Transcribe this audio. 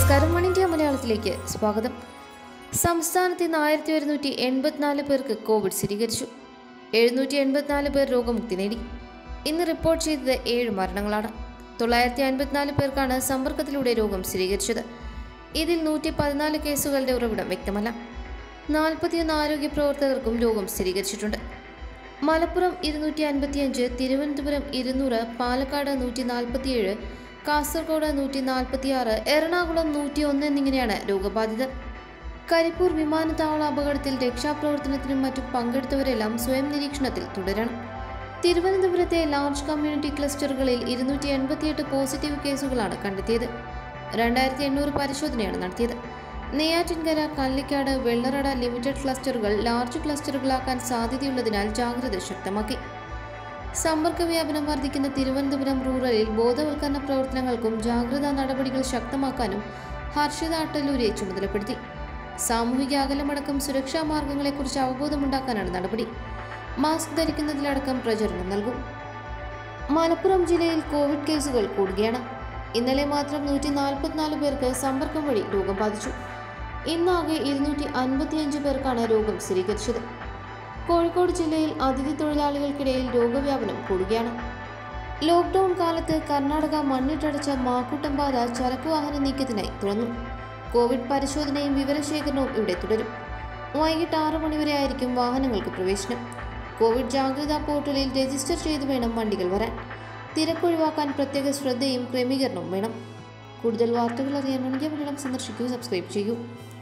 നമസ്കാരം one India മലയാളത്തിലേക്ക് സ്വാഗതം സംസ്ഥാനത്ത് ഇന്ന് ആയിരത്തി ഒരുന്നൂറ്റി എൺപത്തിനാല് പേർക്ക് കോവിഡ് സ്ഥിരീകരിച്ചു എഴുന്നൂറ്റി എൺപത്തിനാല് പേർ രോഗമുക്തി നേടി ഇന്ന് റിപ്പോർട്ട് ചെയ്തത് ഏഴ് മരണങ്ങളാണ് തൊള്ളായിരത്തി അൻപത്തിനാല് പേർക്കാണ് സമ്പർക്കത്തിലൂടെ രോഗം സ്ഥിരീകരിച്ചത് ഇതിൽ നൂറ്റി പതിനാല് കേസുകളുടെ ഉറവിടം വ്യക്തമല്ല നാൽപ്പത്തിയൊന്ന് ആരോഗ്യ പ്രവർത്തകർക്കും രോഗം സ്ഥിരീകരിച്ചിട്ടുണ്ട് മലപ്പുറം ഇരുന്നൂറ്റി അൻപത്തിയഞ്ച് തിരുവനന്തപുരം ഇരുന്നൂറ് പാലക്കാട് നൂറ്റി നാൽപ്പത്തിയേഴ് കാസർഗോഡ് നൂറ്റി നാൽപ്പത്തിയാറ് എറണാകുളം നൂറ്റി ഒന്ന് എന്നിങ്ങനെയാണ് രോഗബാധിതർ കരിപ്പൂർ വിമാനത്താവള അപകടത്തിൽ രക്ഷാപ്രവർത്തനത്തിനും മറ്റും പങ്കെടുത്തവരെല്ലാം സ്വയം നിരീക്ഷണത്തിൽ തുടരണം തിരുവനന്തപുരത്തെ ലാർജ് കമ്മ്യൂണിറ്റി ക്ലസ്റ്ററുകളിൽ ഇരുന്നൂറ്റി എൺപത്തിയെട്ട് പോസിറ്റീവ് കേസുകളാണ് കണ്ടെത്തിയത് രണ്ടായിരത്തി എണ്ണൂറ് പരിശോധനയാണ് നടത്തിയത് നെയ്യാറ്റിൻകര കള്ളിക്കാട് വെള്ളറട ലിമിറ്റഡ് ക്ലസ്റ്ററുകൾ ലാർജ് ക്ലസ്റ്ററുകളാക്കാൻ സാധ്യതയുള്ളതിനാൽ ജാഗ്രത ശക്തമാക്കി സമ്പർക്ക വ്യാപനം വർദ്ധിക്കുന്ന തിരുവനന്തപുരം റൂറലിൽ ബോധവൽക്കരണ പ്രവർത്തനങ്ങൾക്കും ജാഗ്രതാ നടപടികൾ ശക്തമാക്കാനും ഹർഷിത അട്ടല്ലൂരെ ചുമതലപ്പെടുത്തി സാമൂഹിക അകലമടക്കം സുരക്ഷാ മാർഗങ്ങളെക്കുറിച്ച് അവബോധമുണ്ടാക്കാനാണ് നടപടി മാസ്ക് ധരിക്കുന്നതിലടക്കം പ്രചരണം നൽകും മലപ്പുറം ജില്ലയിൽ കോവിഡ് കേസുകൾ കൂടുകയാണ് ഇന്നലെ മാത്രം നൂറ്റി നാൽപ്പത്തിനാല് പേർക്ക് സമ്പർക്കം വഴി രോഗം ബാധിച്ചു ഇന്നാകെ ഇരുന്നൂറ്റി അൻപത്തിയഞ്ച് പേർക്കാണ് രോഗം സ്ഥിരീകരിച്ചത് കോഴിക്കോട് ജില്ലയിൽ അതിഥി തൊഴിലാളികൾക്കിടയിൽ രോഗവ്യാപനം കൂടുകയാണ് ലോക്ക്ഡൌൺ കാലത്ത് കർണാടക മണ്ണിട്ടടച്ച മാക്കൂട്ടം പാത ചരക്ക് വാഹന നീക്കത്തിനായി തുറന്നു കോവിഡ് പരിശോധനയും വിവരശേഖരണവും ഇവിടെ തുടരും വൈകിട്ട് ആറ് മണിവരെ ആയിരിക്കും വാഹനങ്ങൾക്ക് പ്രവേശനം കോവിഡ് ജാഗ്രതാ പോർട്ടലിൽ രജിസ്റ്റർ ചെയ്തു വേണം വണ്ടികൾ വരാൻ തിരക്കൊഴിവാക്കാൻ പ്രത്യേക ശ്രദ്ധയും ക്രമീകരണവും വേണം കൂടുതൽ വാർത്തകൾ അറിയാൻ മണിക മലയാളം സന്ദർശിക്കൂ സബ്സ്ക്രൈബ് ചെയ്യൂ